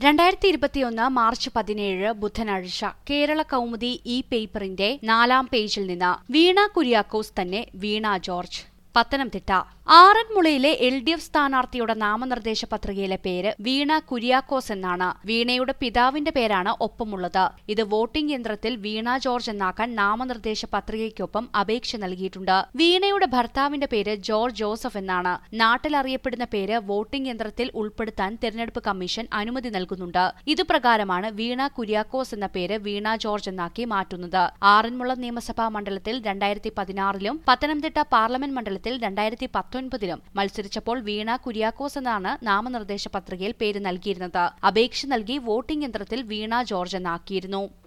രണ്ടായിരത്തി ഇരുപത്തിയൊന്ന് മാർച്ച് പതിനേഴ് ബുധനാഴ്ച കേരള കൗമുദി ഈ പേപ്പറിന്റെ നാലാം പേജിൽ നിന്ന് വീണ കുര്യാക്കോസ് തന്നെ വീണ ജോർജ് പത്തനംതിട്ട ആറന്മുളയിലെ എൽ ഡി എഫ് സ്ഥാനാർത്ഥിയുടെ നാമനിർദ്ദേശ പത്രികയിലെ പേര് വീണ കുര്യാക്കോസ് എന്നാണ് വീണയുടെ പിതാവിന്റെ പേരാണ് ഒപ്പമുള്ളത് ഇത് വോട്ടിംഗ് യന്ത്രത്തിൽ വീണ ജോർജ് എന്നാക്കാൻ നാമനിർദ്ദേശ പത്രികയ്ക്കൊപ്പം അപേക്ഷ നൽകിയിട്ടുണ്ട് വീണയുടെ ഭർത്താവിന്റെ പേര് ജോർജ് ജോസഫ് എന്നാണ് നാട്ടിൽ അറിയപ്പെടുന്ന പേര് വോട്ടിംഗ് യന്ത്രത്തിൽ ഉൾപ്പെടുത്താൻ തെരഞ്ഞെടുപ്പ് കമ്മീഷൻ അനുമതി നൽകുന്നുണ്ട് ഇതുപ്രകാരമാണ് വീണ കുര്യാക്കോസ് എന്ന പേര് വീണ ജോർജ് എന്നാക്കി മാറ്റുന്നത് ആറന്മുള നിയമസഭാ മണ്ഡലത്തിൽ രണ്ടായിരത്തി പതിനാറിലും പത്തനംതിട്ട പാർലമെന്റ് മണ്ഡലത്തിൽ രണ്ടായിരത്തി പത്തൊൻപതിലും മത്സരിച്ചപ്പോൾ വീണ കുര്യാക്കോസ് എന്നാണ് നാമനിർദ്ദേശ പത്രികയിൽ പേര് നൽകിയിരുന്നത് അപേക്ഷ നൽകി വോട്ടിംഗ് യന്ത്രത്തിൽ വീണ ജോർജ് എന്നാക്കിയിരുന്നു